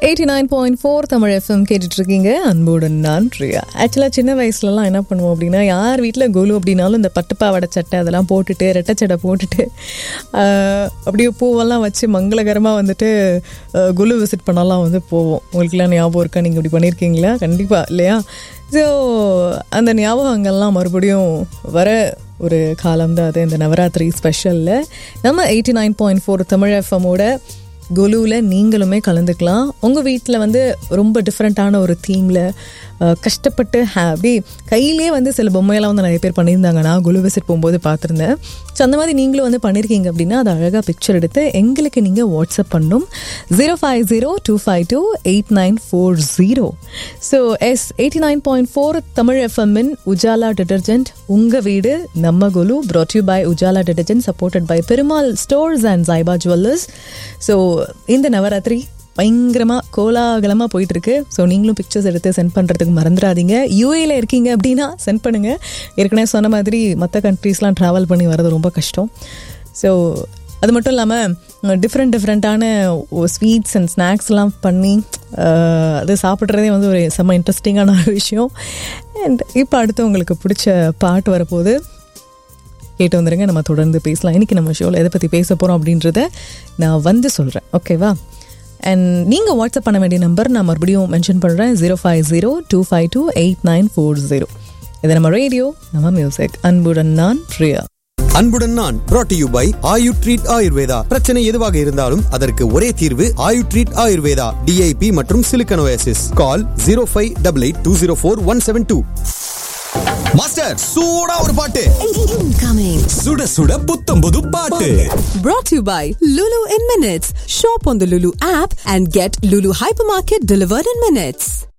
Eighty nine point four Tamil FM கேட்டுட்டு இருக்கீங்க அன்போடு நான் பிரியா ஆக்சுவலாக சின்ன வயசுலலாம் என்ன பண்ணுவோம் அப்படின்னா யார் வீட்டில் கோலு அப்படின்னாலும் இந்த பட்டுப்பாவடை சட்டை அதெல்லாம் போட்டுட்டு ரெட்டச்சடை போட்டுட்டு ஆஹ், அப்படியே பூவெல்லாம் வச்சு மங்களகரமாக வந்துட்டு ஆஹ், குலு விசிட் பண்ணலாம் வந்து போவோம் உங்களுக்குலாம் ஞாபகம் இருக்கா நீங்கள் இப்படி பண்ணியிருக்கீங்களா கண்டிப்பாக இல்லையா ஸோ அந்த ஞாபகங்கள்லாம் மறுபடியும் வர ஒரு காலம் தான் அது இந்த நவராத்திரி ஸ்பெஷலில் நம்ம eighty nine point four Tamil எஃப்எம்மோட குலுவில் நீங்களுமே கலந்துக்கலாம் உங்கள் வீட்டில் வந்து ரொம்ப டிஃப்ரெண்ட்டான ஒரு தீமில் கஷ்டப்பட்டு ஹே அப்படி கையிலே வந்து சில பொம்மையெல்லாம் வந்து நிறைய பேர் பண்ணியிருந்தாங்க நான் குலு விசிட் போகும்போது பார்த்துருந்தேன் ஸோ அந்த மாதிரி நீங்களும் வந்து பண்ணியிருக்கீங்க அப்படின்னா அதை அழகாக பிக்சர் எடுத்து எங்களுக்கு நீங்கள் வாட்ஸ்அப் பண்ணணும் zero five zero two five two eight nine four zero so yes eighty nine point four Tamil எஃப்எம்மின் உஜாலா டிட்டர்ஜென்ட் உங்கள் வீடு நம்ம குலு brought you by Ujala detergent supported by Perumal stores and Saiba jewellers so இந்த நவராத்திரி பயங்கரமாக கோலாகலமாக போயிட்டு இருக்கு ஸோ நீங்களும் பிக்சர்ஸ் எடுத்து சென்ட் பண்ணுறதுக்கு மறந்துடாதீங்க யூஏல இருக்கீங்க அப்படின்னா சென்ட் பண்ணுங்கள் ஏற்கனவே சொன்ன மாதிரி மற்ற கண்ட்ரீஸ்லாம் ட்ராவல் பண்ணி வர்றது ரொம்ப கஷ்டம் ஸோ அது மட்டும் இல்லாமல் டிஃப்ரெண்ட் டிஃப்ரெண்ட்டான ஸ்வீட்ஸ் அண்ட் ஸ்நாக்ஸ்லாம் பண்ணி அஹ், அது சாப்பிட்றதே வந்து ஒரு செம்ம இன்ட்ரெஸ்டிங்கான ஒரு விஷயம் அண்ட் இப்போ அடுத்து உங்களுக்கு பிடிச்ச பாட்டு வரப்போகுது கேட்டு வந்துருங்க நம்ம தொடர்ந்து பேசலாம் இன்னைக்கு நம்ம ஷோவில் எதை பற்றி பேச போகிறோம் அப்படின்றத நான் வந்து சொல்கிறேன் ஓகேவா அண்ட் நீங்கள் வாட்ஸ்அப் பண்ண வேண்டிய நம்பர் நான் மறுபடியும் மென்ஷன் பண்ணுறேன் zero five zero two five two eight nine four zero இது நம்ம ரேடியோ நம்ம மியூசிக் அன்புடன் நான் பிரியா அன்புடன் நான் brought to you by Ayu treat Ayurveda பிரச்சனை எதுவாக இருந்தாலும் அதற்கு ஒரே தீர்வு ஆயு ட்ரீட் ஆயுர்வேதா டிஐபி மற்றும் சிலிக்கனோசிஸ் call zero five double eight two zero four one seven two master சூடா ஒரு பாட்டு Incoming. சுட சுட புத்தம் புது பாட்டு Brought to you by Lulu in Minutes. Shop on the Lulu app and get Lulu Hypermarket delivered in minutes.